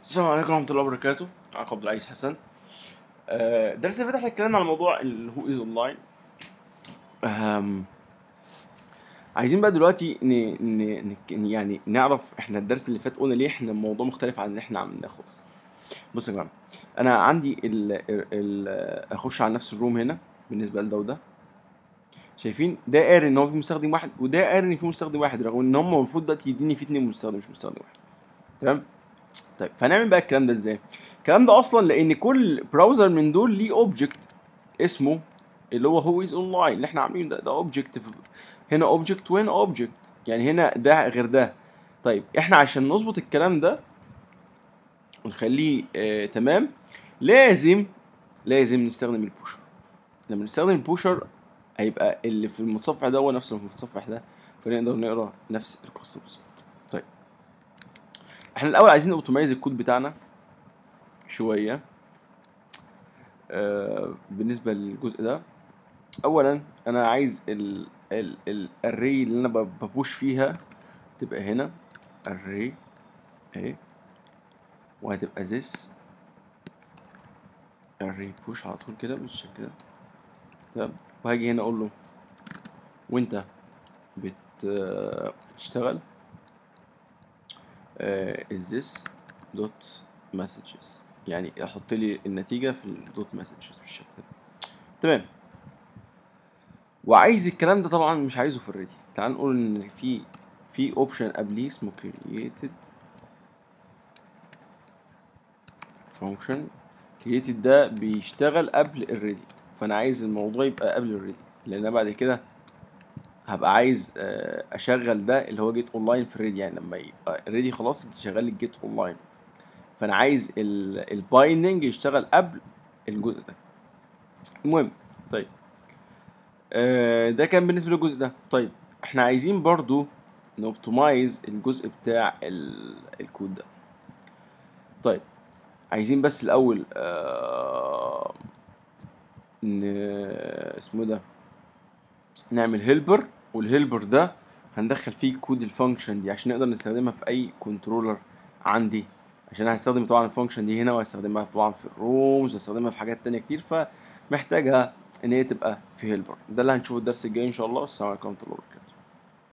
السلام عليكم ورحمة الله وبركاته معاكم عبد العزيز حسن آه، درس اللي فات احنا اتكلمنا على موضوع الهو از اونلاين عايزين بقى دلوقتي ن... ن... نك- يعني نعرف احنا الدرس اللي فات قلنا ليه احنا الموضوع مختلف عن اللي احنا عملناه خالص بص يا جماعة انا عندي ال... ال... ال... اخش على نفس الروم هنا بالنسبة لده وده شايفين ده قاري ان هو في مستخدم واحد وده قاري ان في مستخدم واحد رغم ان هم المفروض دلوقتي يديني في اتنين مستخدم مش مستخدم واحد تمام طيب فهنعمل بقى الكلام ده ازاي الكلام ده اصلا لان كل براوزر من دول ليه اوبجكت اسمه اللي هو هو از اونلاين اللي احنا عاملينه ده ده اوبجكت هنا اوبجكت وهنا اوبجكت يعني هنا ده غير ده طيب احنا عشان نظبط الكلام ده ونخليه آه تمام لازم لازم نستخدم البوشر لما نستخدم البوشر هيبقى اللي في المتصفح ده هو نفس اللي في المتصفح ده فنقدر نقرا نفس القصه بالظبط طيب احنا الاول عايزين اوتومايز الكود بتاعنا شويه آه بالنسبه للجزء ده اولا انا عايز ال ال ال الري اللي انا ب- ببوش فيها تبقى هنا الري اهي وهتبقى this الري بوش على طول كده بالشكل كده تمام وهاجي هنا اقول له وانت بت بتشتغل آه is this dot messages يعني احط لي النتيجه في الدوت مسجز بالشكل ده تمام وعايز الكلام ده طبعا مش عايزه في الريدي تعال نقول ان في في اوبشن قبليه اسمه created function created ده بيشتغل قبل الريدي فانا عايز الموضوع يبقى قبل الريدي لان أنا بعد كده هبقى عايز آه، اشغل ده اللي هو جيت اونلاين في الريدي يعني لما يبقى الريدي خلاص شغال الجيت اونلاين فانا عايز البايندنج يشتغل قبل الجزء ده المهم طيب آه، ده كان بالنسبه للجزء ده طيب احنا عايزين برضو نوبتمايز الجزء بتاع ال- الكود ده طيب عايزين بس الاول آه ن... اسمه ده نعمل هيلبر والهيلبر ده هندخل فيه كود الفانكشن دي عشان نقدر نستخدمها في اي كنترولر عندي عشان انا هستخدم طبعا الفانكشن دي هنا وهستخدمها طبعا في الرومز وهستخدمها في حاجات تانية كتير فمحتاجها ان هي تبقى في هيلبر ده اللي هنشوفه الدرس الجاي ان شاء الله والسلام عليكم ورحمه الله وبركاته